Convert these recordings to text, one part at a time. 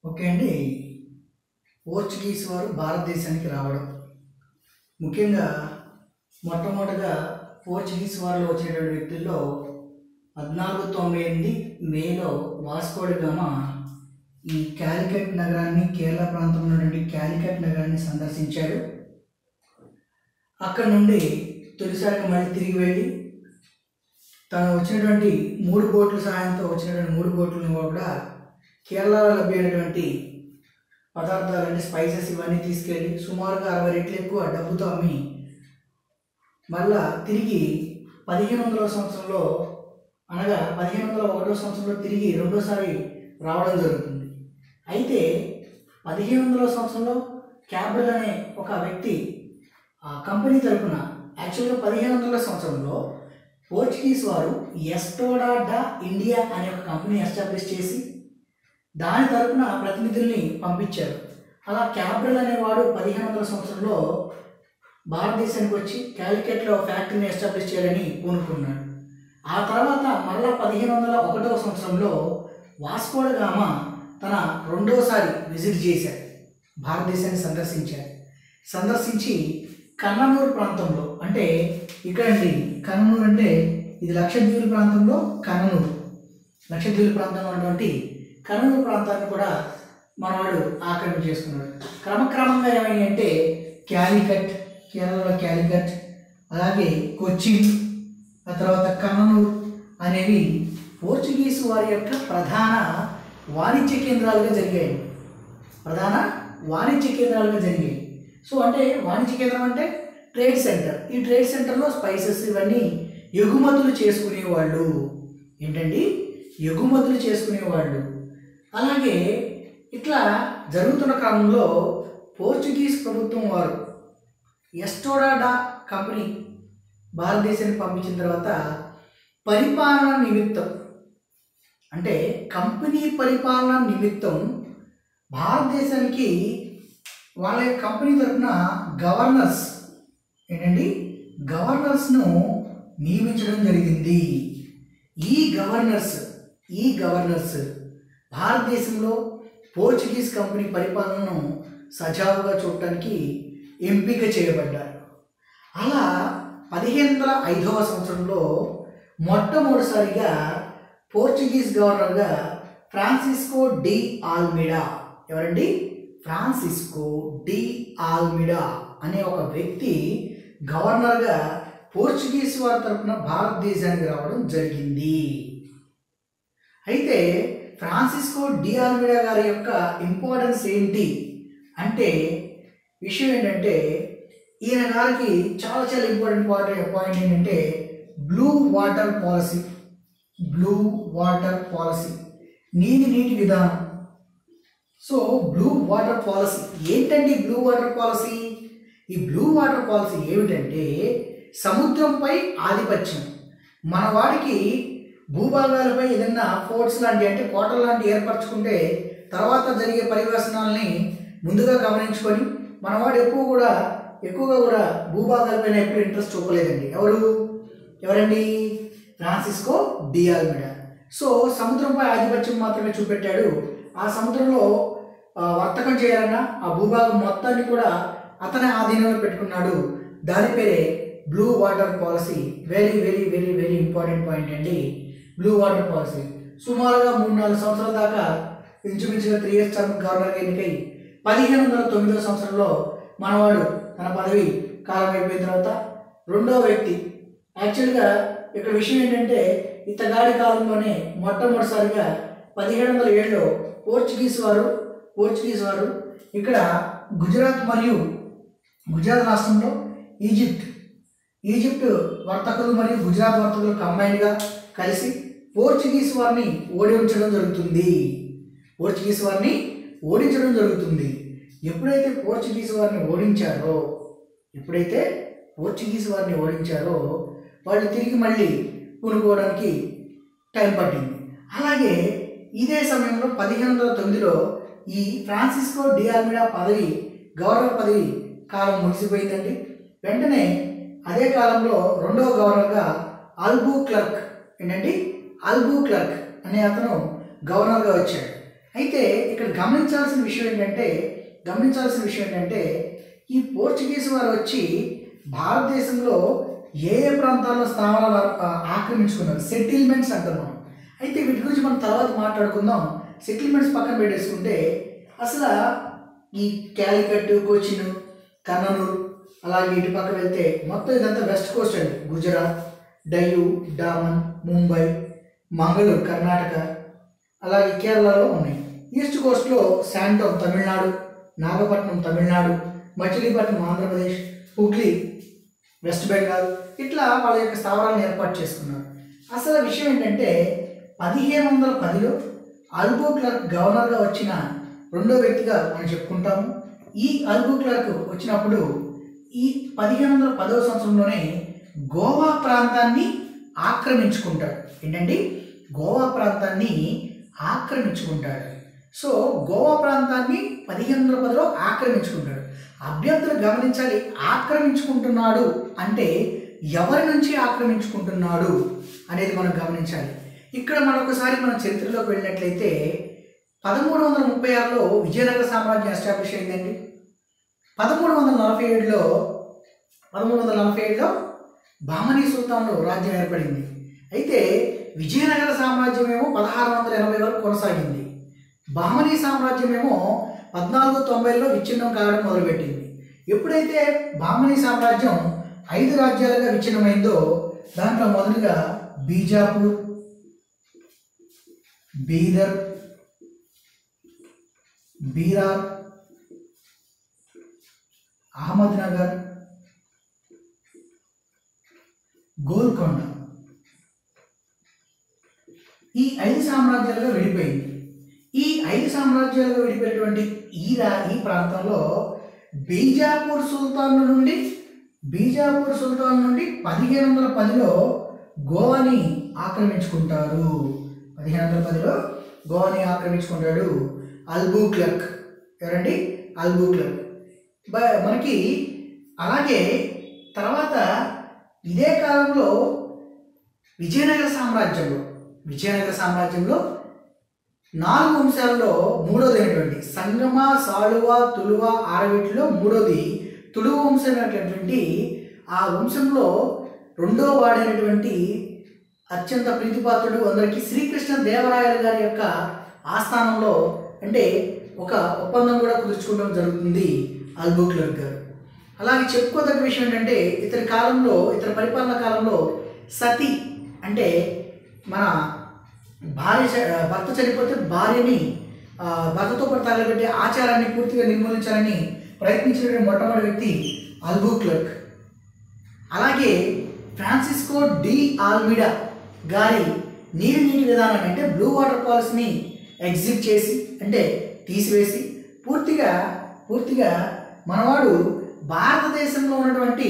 okay అండి Portuguese వారు భారతదేశానికి రావడం ముఖ్యంగా మొట్టమొదటిగా పోర్చుగీస్ వారిలో వచ్చినటువంటి వ్యక్తుల్లో పద్నాలుగు తొంభై ఎనిమిది మేలో వాస్కోడి గామా ఈ క్యాలికట్ నగరాన్ని కేరళ ప్రాంతంలో ఉన్నటువంటి క్యాలికట్ నగరాన్ని సందర్శించాడు అక్కడ నుండి తొలిసారిగా మళ్ళీ తిరిగి వెళ్ళి తను వచ్చినటువంటి మూడు బోట్ల సహాయంతో వచ్చినటువంటి మూడు బోట్లను కూడా కేరళలో లభ్యమైనటువంటి పదార్థాలు అంటే స్పైసెస్ ఇవన్నీ తీసుకెళ్ళి సుమారుగా అరవై రెట్లు ఎక్కువ డబ్బుతో అమ్మి మళ్ళా తిరిగి పదిహేను వందల సంవత్సరంలో అనగా పదిహేను వందల ఒకటో సంవత్సరంలో తిరిగి రెండోసారి రావడం జరుగుతుంది అయితే పదిహేను వందల సంవత్సరంలో క్యాబ్రల్ అనే ఒక వ్యక్తి ఆ కంపెనీ తరపున యాక్చువల్గా పదిహేను వందల సంవత్సరంలో పోర్చుగీస్ వారు ఎస్టోడా డా ఇండియా అనే ఒక కంపెనీ ఎస్టాబ్లిష్ చేసి దాని తరపున ప్రతినిధుల్ని పంపించారు అలా క్యాబ్రల్ అనేవాడు పదిహేను వందల సంవత్సరంలో భారతదేశానికి వచ్చి క్యాలికట్లో ఫ్యాక్టరీని ఎస్టాబ్లిష్ చేయాలని పూనుకున్నాడు ఆ తర్వాత మరలా పదిహేను వందల ఒకటవ సంవత్సరంలో వాస్కోడ గామ తన రెండోసారి విజిట్ చేశాడు భారతదేశాన్ని సందర్శించాడు సందర్శించి కన్ననూరు ప్రాంతంలో అంటే ఇక్కడండి కన్ననూరు అంటే ఇది లక్షద్వీప్ ప్రాంతంలో కన్ననూరు లక్షద్వీప్ ప్రాంతంలో ఉన్నటువంటి కన్ననూరు ప్రాంతాన్ని కూడా మనవాడు ఆక్రమణ చేసుకున్నాడు క్రమక్రమంగా ఏమైంది అంటే క్యాలికట్ కేరళలో క్యాలికట్ అలాగే కొచ్చిన్ ఆ తర్వాత కన్ననూరు అనేవి పోర్చుగీసు వారి యొక్క ప్రధాన వాణిజ్య కేంద్రాలుగా జరిగాయి ప్రధాన వాణిజ్య కేంద్రాలుగా జరిగాయి సో అంటే వాణిజ్య కేంద్రం అంటే ట్రేడ్ సెంటర్ ఈ ట్రేడ్ సెంటర్లో స్పైసెస్ ఇవన్నీ ఎగుమతులు చేసుకునేవాళ్ళు ఏంటండి ఎగుమతులు చేసుకునేవాళ్ళు అలాగే ఇట్లా జరుగుతున్న క్రమంలో పోర్చుగీస్ ప్రభుత్వం వారు ఎస్టోడాడా కంపెనీ భారతదేశానికి పంపించిన తర్వాత పరిపాలన నిమిత్తం అంటే కంపెనీ పరిపాలన నిమిత్తం భారతదేశానికి వాళ్ళ యొక్క కంపెనీ తరఫున గవర్నర్స్ ఏంటండి గవర్నర్స్ను నియమించడం జరిగింది ఈ గవర్నర్స్ ఈ గవర్నర్స్ భారతదేశంలో పోర్చుగీస్ కంపెనీ పరిపాలనను సజావుగా చూడటానికి ఎంపిక చేయబడ్డారు అలా పదిహేను వందల ఐదవ సంవత్సరంలో మొట్టమొదటిసారిగా పోర్చుగీస్ గవర్నర్గా ఫ్రాన్సిస్కో డి ఆల్మిడా ఎవరండి ఫ్రాన్సిస్కో డి ఆల్మిడా అనే ఒక వ్యక్తి గవర్నర్గా పోర్చుగీస్ వారి తరఫున భారతదేశానికి రావడం జరిగింది అయితే ఫ్రాన్సిస్కో డి ఆల్మిడా గారి యొక్క ఇంపార్టెన్స్ ఏంటి అంటే విషయం ఏంటంటే ఈయన గారికి చాలా చాలా ఇంపార్టెంట్ పాయింట్ పాయింట్ ఏంటంటే blue water policy blue water policy నీటి నీటి విధానం సో బ్లూ వాటర్ పాలసీ ఏంటండి బ్లూ వాటర్ పాలసీ ఈ బ్లూ వాటర్ పాలసీ ఏమిటంటే సముద్రంపై ఆధిపత్యం మన వాడికి భూభాగాలపై ఏదైనా ఫోర్ట్స్ లాంటి అంటే కోటలు లాంటి ఏర్పరచుకుంటే తర్వాత జరిగే పరివేశనాలని ముందుగా గమనించుకొని మనవాడు ఎక్కువ కూడా ఎక్కువగా కూడా భూభాగాలపైన ఎప్పుడు ఇంట్రెస్ట్ చూపలేదండి ఎవరు ఎవరండి ఫ్రాన్సిస్కో డిఆల్మిడా సో సముద్రంపై ఆధిపత్యం మాత్రమే చూపెట్టాడు ఆ సముద్రంలో ఆ, వర్తకం చేయాలన్నా ఆ భూభాగం మొత్తాన్ని కూడా అతని ఆధీనంలో పెట్టుకున్నాడు దాని పేరే blue water policy very very very very important point అండి బ్లూ వాటర్ పాలసీ సుమారుగా మూడు నాలుగు సంవత్సరాల దాకా ఇంచుమించుగా త్రీ ఇయర్స్ టర్మ్ గవర్నర్గా ఎన్నికై పదిహేను వందల తొమ్మిదవ సంవత్సరంలో మనవాడు తన పదవి కాలం అయిపోయిన తర్వాత రెండో వ్యక్తి యాక్చువల్గా ఇక్కడ విషయం ఏంటంటే ఇతగాడి కాలంలోనే మొట్టమొదటిసారిగా పదిహేడు వందల ఏడులో పోర్చుగీస్ వారు పోర్చుగీస్ వారు ఇక్కడ గుజరాత్ మరియు గుజరాత్ రాష్ట్రంలో ఈజిప్ట్ ఈజిప్ట్ వర్తకులు మరియు గుజరాత్ వర్తకులు కంబైన్డ్గా కలిసి పోర్చుగీస్ వారిని ఓడించడం జరుగుతుంది పోర్చుగీస్ వారిని ఓడించడం జరుగుతుంది ఎప్పుడైతే పోర్చుగీస్ వారిని ఓడించారో ఎప్పుడైతే పోర్చుగీస్ వారిని ఓడించారో వాళ్ళు తిరిగి మళ్ళీ పూనుకోవడానికి టైం పట్టింది అలాగే ఇదే సమయంలో పదిహేను వందల తొమ్మిదిలో ఈ ఫ్రాన్సిస్కో డిఆల్మిడా పదవి గవర్నర్ పదవి కాలం ముగిసిపోయిందండి వెంటనే అదే కాలంలో రెండవ గవర్నర్గా అల్బూ క్లర్క్ ఏంటండి అల్బూ క్లర్క్ అనే అతను గవర్నర్గా వచ్చాడు అయితే ఇక్కడ గమనించాల్సిన విషయం ఏంటంటే గమనించాల్సిన విషయం ఏంటంటే ఈ పోర్చుగీస్ వారు వచ్చి భారతదేశంలో ఏ ఏ ప్రాంతాల్లో స్థావరాలు ఆ, ఆక్రమించుకున్నారు సెటిల్మెంట్స్ అంటాం మనం అయితే వీటి గురించి మనం తర్వాత మాట్లాడుకుందాం సెటిల్మెంట్స్ పక్కన పెట్టేసుకుంటే అసలు ఈ క్యాలికట్ కోచిన్ కన్ననూరు అలాగే ఇటు పక్క వెళ్తే మొత్తం ఇదంతా వెస్ట్ కోస్ట్ అండి గుజరాత్ డయ్యూ డామన్ ముంబై మంగళూరు కర్ణాటక అలాగే కేరళలో ఉన్నాయి ఈస్ట్ కోస్ట్లో శాంటోమ్ తమిళనాడు నాగపట్నం తమిళనాడు మచిలీపట్నం ఆంధ్రప్రదేశ్ హుగ్లీ వెస్ట్ బెంగాల్ ఇట్లా వాళ్ళ యొక్క స్థావరాలను ఏర్పాటు చేసుకున్నారు అసలు విషయం ఏంటంటే పదిహేను వందల పదిలో అల్బో క్లర్క్ గవర్నర్గా వచ్చిన రెండో వ్యక్తిగా మనం చెప్పుకుంటాము ఈ అల్బో క్లర్క్ వచ్చినప్పుడు ఈ పదిహేను వందల పదవ సంవత్సరంలోనే గోవా ప్రాంతాన్ని ఆక్రమించుకుంటాడు ఏంటండి గోవా ప్రాంతాన్ని ఆక్రమించుకుంటాడు సో గోవా ప్రాంతాన్ని పదిహేను వందల పదిలో ఆక్రమించుకుంటాడు అభ్యర్థులు గమనించాలి ఆక్రమించుకుంటున్నాడు అంటే ఎవరి నుంచి ఆక్రమించుకుంటున్నాడు అనేది మనం గమనించాలి ఇక్కడ మరొకసారి మన చరిత్రలోకి వెళ్ళినట్లయితే పదమూడు వందల ముప్పై ఆరులో విజయనగర సామ్రాజ్యం ఎస్టాబ్లిష్ అయిందండి పదమూడు వందల నలభై ఏడులో పదమూడు వందల నలభై ఏడులో బామనీ సుల్తాన్లో రాజ్యం ఏర్పడింది అయితే విజయనగర సామ్రాజ్యం ఏమో పదహారు వందల ఎనభై వరకు కొనసాగింది బహమనీ సామ్రాజ్యం ఏమో పద్నాలుగు తొంభైలో విచ్ఛిన్నం కావడం మొదలుపెట్టింది ఎప్పుడైతే బామనీ సామ్రాజ్యం ఐదు రాజ్యాలుగా విచ్ఛిన్నమైందో దాంట్లో మొదలుగా బీజాపూర్ బీదర్ బీరార్ అహ్మద్నగర్ గోల్కొండ ఈ ఐదు సామ్రాజ్యాలుగా విడిపోయింది ఈ ఐదు సామ్రాజ్యాలుగా విడిపోయినటువంటి ఈ రా ఈ ప్రాంతంలో బీజాపూర్ సుల్తాన్ నుండి బీజాపూర్ సుల్తాన్ నుండి పదిహేను వందల పదిలో గోవాని ఆక్రమించుకుంటారు పదిహేను వందల పదిలో గోవాని ఆక్రమించుకుంటాడు అల్బూ క్లర్క్ ఎవరండి అల్బూ క్లర్క్ బ- మనకి అలాగే తర్వాత ఇదే కాలంలో విజయనగర సామ్రాజ్యంలో విజయనగర సామ్రాజ్యంలో నాలుగు వంశాల్లో మూడోది అయినటువంటి సంగమ సాళువ తులువ ఆరవిటిలో మూడోది తులువ వంశం అయినటువంటి ఆ వంశంలో రెండో వాడైనటువంటి అత్యంత ప్రీతిపాత్రుడు అందరికీ శ్రీకృష్ణ దేవరాయలు గారి యొక్క ఆస్థానంలో అంటే ఒక ఒప్పందం కూడా కుదుర్చుకోవడం జరుగుతుంది అల్బుక్లర్ గారు అలాగే చెప్పుకోదగ్గ విషయం ఏంటంటే ఇతని కాలంలో ఇతని పరిపాలన కాలంలో సతి అంటే మన భార్య చ- భర్త చనిపోతే భార్యని ఆ, భర్తతో పాటు తగలబెట్టే ఆచారాన్ని పూర్తిగా నిర్మూలించాలని ప్రయత్నించిన మొట్టమొదటి వ్యక్తి అల్బూ క్లర్క్ అలాగే ఫ్రాన్సిస్కో డి ఆల్మిడా గారి నీరు నీటి విధానాన్ని అంటే బ్లూ వాటర్ పాలసీని ఎగ్జిట్ చేసి అంటే తీసివేసి పూర్తిగా పూర్తిగా మనవాడు భారతదేశంలో ఉన్నటువంటి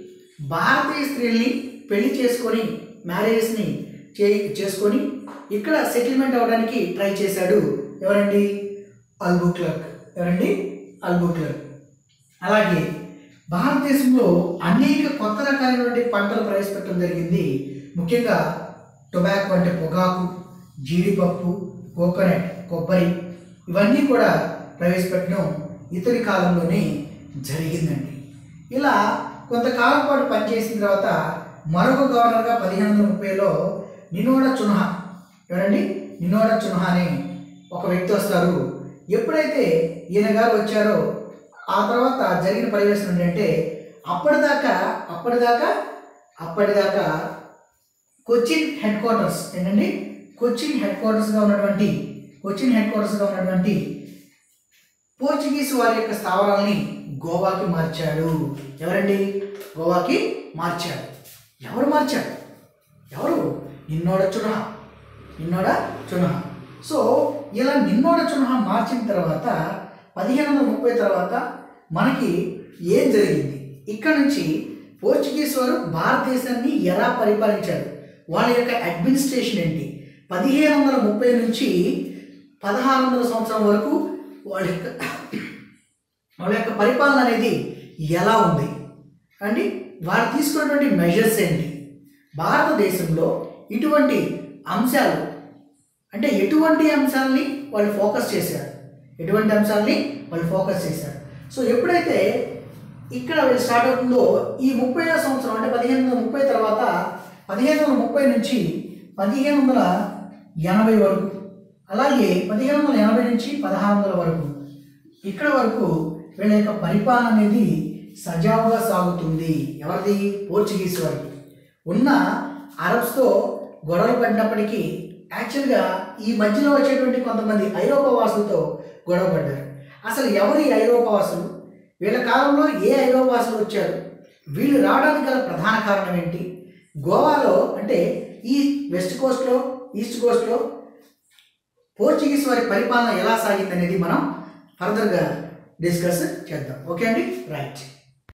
భారతీయ స్త్రీల్ని పెళ్లి చేసుకొని మ్యారేజెస్ని చే చేసుకొని ఇక్కడ సెటిల్మెంట్ అవ్వడానికి ట్రై చేశాడు ఎవరండి అల్బూ క్లర్క్ ఎవరండి అల్బూ క్లర్క్ అలాగే భారతదేశంలో అనేక కొత్త రకాలైనటువంటి పంటలు ప్రవేశపెట్టడం జరిగింది ముఖ్యంగా టొబాకో అంటే పొగాకు జీడిపప్పు కోకోనట్ కొబ్బరి ఇవన్నీ కూడా ప్రవేశపెట్టడం ఇతని కాలంలోనే జరిగిందండి ఇలా కొంతకాలం పాటు పనిచేసిన తర్వాత మరొక గవర్నర్గా పదిహేను వందల ముప్పైలో నినోడా చున్హా ఎవరండి నినోడా చున్హా అనే ఒక వ్యక్తి వస్తారు ఎప్పుడైతే ఈయన గారు వచ్చారో ఆ తర్వాత జరిగిన పరివేశం ఏంటంటే అప్పటిదాకా అప్పటిదాకా అప్పటిదాకా కొచ్చిన్ హెడ్ క్వార్టర్స్ ఏంటండి కొచ్చిన్ హెడ్ క్వార్టర్స్గా ఉన్నటువంటి కొచ్చిన్ హెడ్ క్వార్టర్స్గా ఉన్నటువంటి పోర్చుగీస్ వారి యొక్క స్థావరాల్ని గోవాకి మార్చాడు ఎవరండి గోవాకి మార్చాడు ఎవరు మార్చాడు ఎవరు నిన్నోడ చునహ నిన్నోడ చునహ సో ఇలా నిన్నోడ చునహ మార్చిన తర్వాత పదిహేను వందల ముప్పై తర్వాత మనకి ఏం జరిగింది ఇక్కడ నుంచి పోర్చుగీస్ వారు భారతదేశాన్ని ఎలా పరిపాలించారు వాళ్ళ యొక్క అడ్మినిస్ట్రేషన్ ఏంటి పదిహేను వందల ముప్పై నుంచి పదహారు వందల సంవత్సరం వరకు వాళ్ళ యొక్క వాళ్ళ యొక్క పరిపాలన అనేది ఎలా ఉంది అండి వారు తీసుకున్నటువంటి మెజర్స్ ఏంటి భారతదేశంలో ఇటువంటి అంశాలు అంటే ఎటువంటి అంశాలని వాళ్ళు ఫోకస్ చేశారు ఎటువంటి అంశాలని వాళ్ళు ఫోకస్ చేశారు సో ఎప్పుడైతే ఇక్కడ వీళ్ళు స్టార్ట్ అవుతుందో ఈ ముప్పై సంవత్సరం అంటే పదిహేను వందల ముప్పై తర్వాత పదిహేను వందల ముప్పై నుంచి పదిహేను వందల ఎనభై వరకు అలాగే పదిహేను వందల ఎనభై నుంచి పదహారు వందల వరకు ఇక్కడ వరకు వీళ్ళ యొక్క పరిపాలన అనేది సజావుగా సాగుతుంది ఎవరిది పోర్చుగీస్ వారికి ఉన్న అరబ్స్తో గొడవలు పడినప్పటికీ యాక్చువల్గా ఈ మధ్యలో వచ్చేటువంటి కొంతమంది ఐరోపా వాసులతో గొడవ పడ్డారు అసలు ఎవరు ఈ ఐరోపా వాసులు వీళ్ళ కాలంలో ఏ ఐరోపా వాసులు వచ్చారు వీళ్ళు రావడానికి గల ప్రధాన కారణం ఏంటి గోవాలో అంటే ఈ వెస్ట్ కోస్ట్లో ఈస్ట్ కోస్ట్లో పోర్చుగీస్ వారి పరిపాలన ఎలా సాగింది అనేది మనం ఫర్దర్గా డిస్కస్ చేద్దాం ఓకే అండి రైట్